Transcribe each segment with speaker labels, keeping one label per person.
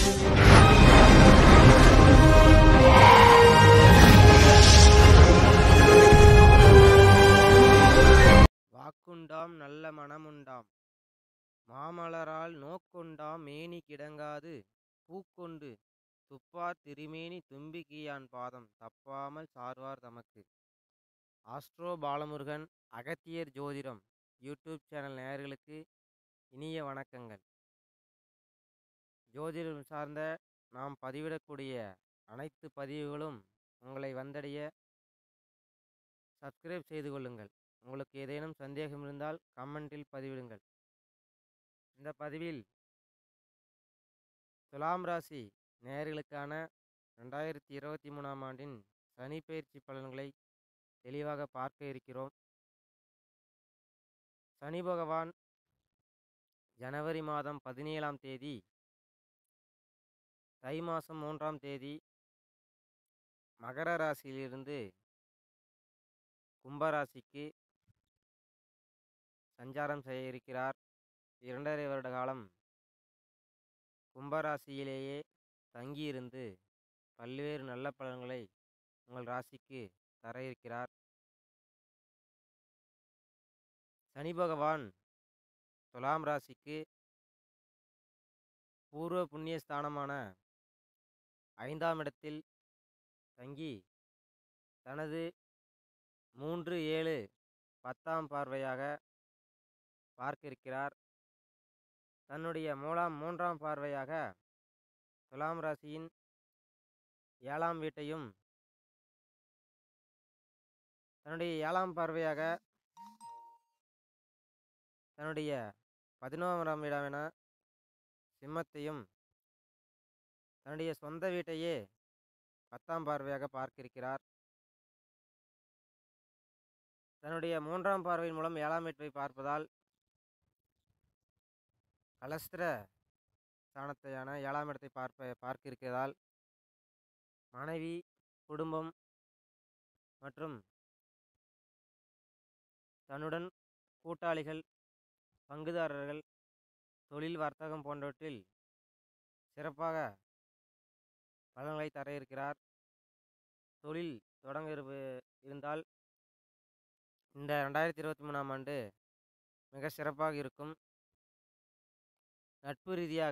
Speaker 1: வாக்குண்டாம் நல்ல மனமுண்டாம் மாமலரால் நோக்குண்டாம் மேனி கிடங்காது பூக்கொண்டு துப்பார் திருமேனி தும்பிக்கியான் பாதம் தப்பாமல் சார்வார் தமக்கு ஆஸ்ட்ரோ பாலமுருகன் அகத்தியர் ஜோதிடம் யூடியூப் சேனல் நேயர்களுக்கு இனிய வணக்கங்கள் ஜோதிடம் சார்ந்த நாம் பதிவிடக்கூடிய அனைத்து பதிவுகளும் உங்களை வந்தடைய சப்ஸ்கிரைப் செய்து கொள்ளுங்கள் உங்களுக்கு ஏதேனும் சந்தேகம் இருந்தால் கமெண்டில் பதிவிடுங்கள் இந்த பதிவில் துலாம் ராசி நேயர்களுக்கான ரெண்டாயிரத்தி இருபத்தி மூணாம் ஆண்டின் சனி பயிற்சி பலன்களை தெளிவாக பார்க்க இருக்கிறோம் சனி பகவான் ஜனவரி மாதம் பதினேழாம் தேதி தை மாதம் மூன்றாம் தேதி மகர ராசியிலிருந்து கும்பராசிக்கு சஞ்சாரம் செய்ய இருக்கிறார் இரண்டரை வருட காலம் கும்பராசியிலேயே தங்கியிருந்து பல்வேறு நல்ல பலன்களை உங்கள் ராசிக்கு தர இருக்கிறார் சனி பகவான் துலாம் ராசிக்கு பூர்வ புண்ணிய ஸ்தானமான ஐந்தாம் இடத்தில் தங்கி தனது மூன்று ஏழு பத்தாம் பார்வையாக பார்க்க இருக்கிறார் தன்னுடைய மூலாம் மூன்றாம் பார்வையாக துலாம் ராசியின் ஏழாம் வீட்டையும் தன்னுடைய ஏழாம் பார்வையாக தன்னுடைய பதினோராம் இடமென சிம்மத்தையும் தன்னுடைய சொந்த வீட்டையே பத்தாம் பார்வையாக பார்க்க இருக்கிறார் தன்னுடைய மூன்றாம் பார்வையின் மூலம் ஏழாம் வீட்டை பார்ப்பதால் கலஸ்திர ஸ்தானத்தையான ஏழாம் இடத்தை பார்ப்ப பார்க்க இருக்கிறதால் மனைவி குடும்பம் மற்றும் தன்னுடன் கூட்டாளிகள் பங்குதாரர்கள் தொழில் வர்த்தகம் போன்றவற்றில் சிறப்பாக பலன்களை தர இருக்கிறார் தொழில் தொடங்க இருப்ப- இருந்தால் இந்த ரெண்டாயிரத்தி இருபத்தி மூணாம் ஆண்டு மிக சிறப்பாக இருக்கும் நட்பு ரீதியாக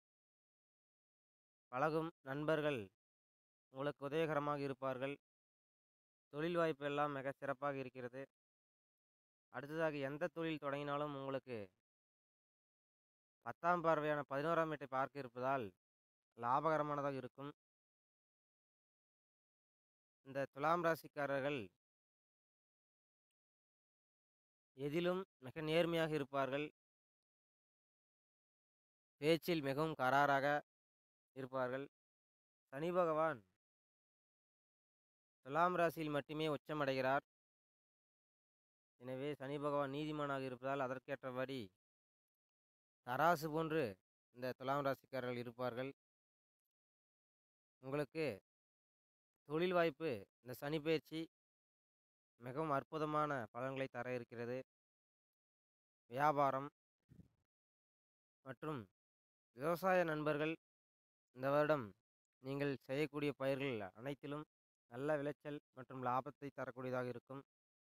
Speaker 1: பழகும் நண்பர்கள் உங்களுக்கு உதவிகரமாக இருப்பார்கள் தொழில் வாய்ப்பு எல்லாம் மிக சிறப்பாக இருக்கிறது அடுத்ததாக எந்த தொழில் தொடங்கினாலும் உங்களுக்கு பத்தாம் பார்வையான பதினோராம் வீட்டை பார்க்க இருப்பதால் லாபகரமானதாக இருக்கும் இந்த துலாம் ராசிக்காரர்கள் எதிலும் மிக நேர்மையாக இருப்பார்கள் பேச்சில் மிகவும் கராராக இருப்பார்கள் சனி பகவான் துலாம் ராசியில் மட்டுமே உச்சமடைகிறார் எனவே சனி பகவான் நீதிமானாக இருப்பதால் அதற்கேற்றபடி தராசு போன்று இந்த துலாம் ராசிக்காரர்கள் இருப்பார்கள் உங்களுக்கு தொழில் வாய்ப்பு இந்த சனி பயிற்சி மிகவும் அற்புதமான பலன்களை தர இருக்கிறது வியாபாரம் மற்றும் விவசாய நண்பர்கள் இந்த வருடம் நீங்கள் செய்யக்கூடிய பயிர்கள் அனைத்திலும் நல்ல விளைச்சல் மற்றும் லாபத்தை தரக்கூடியதாக இருக்கும்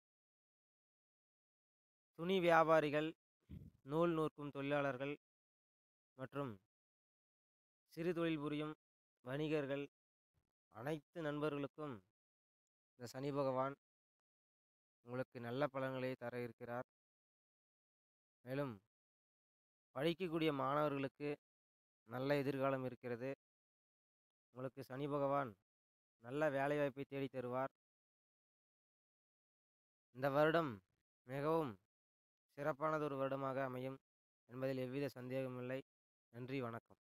Speaker 1: துணி வியாபாரிகள் நூல் நூற்கும் தொழிலாளர்கள் மற்றும் சிறு தொழில் புரியும் வணிகர்கள் அனைத்து நண்பர்களுக்கும் இந்த சனி பகவான் உங்களுக்கு நல்ல பலன்களை தர இருக்கிறார் மேலும் படிக்கக்கூடிய மாணவர்களுக்கு நல்ல எதிர்காலம் இருக்கிறது உங்களுக்கு சனி பகவான் நல்ல வேலைவாய்ப்பை தேடி தருவார் இந்த வருடம் மிகவும் சிறப்பானதொரு வருடமாக அமையும் என்பதில் எவ்வித சந்தேகமில்லை நன்றி வணக்கம்